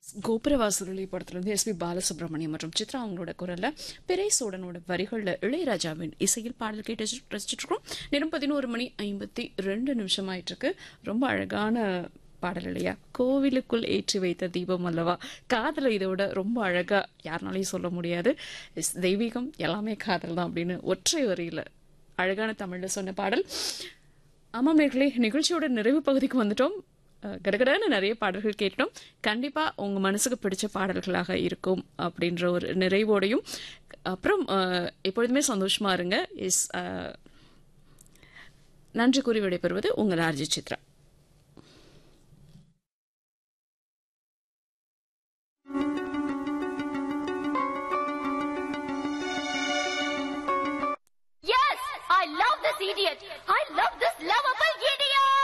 கோபுரவாசலுளி படத்திலிருந்து எஸ்பி பாலசுப்ரமணியம் மற்றும் சித்ரா அவங்களோட குரல்ல பிறை சோடனோட வரிகள்ல இளையராஜாவின் இசையில் பாடல் கேட்டு ரசிச்சுட்டு இருக்கோம் நேரம் பதினோரு மணி ஐம்பத்தி ரெண்டு நிமிஷம் ஆயிட்டு இருக்கு ரொம்ப அழகான பாடல் இல்லையா கோவிலுக்குள் ஏற்றி வைத்த தீபம் அல்லவா காதலை இதோட ரொம்ப அழகா யாருனாலையும் சொல்ல முடியாது இஸ் தெய்வீகம் எல்லாமே காதல் தான் அப்படின்னு ஒற்றை வரியில அழகான தமிழ்ல சொன்ன பாடல் ஆமாம் நேர்களே நிகழ்ச்சியோட நிறைவு பகுதிக்கு வந்துட்டோம் அஹ், கடகடன்னு நிறைய பாடல்கள் கேட்டோம் கண்டிப்பா உங்க மனசுக்கு பிடிச்ச பாடல்களாக இருக்கும் அப்படின்ற ஒரு நிறைவோடையும் அப்புறம் அஹ், எப்பொழுதுமே சந்தோஷமா இருங்க இஸ் நன்றி கூறி விடைபெறுவது உங்கள் RJ Chitra Yes, I love this idiot. I love this lovable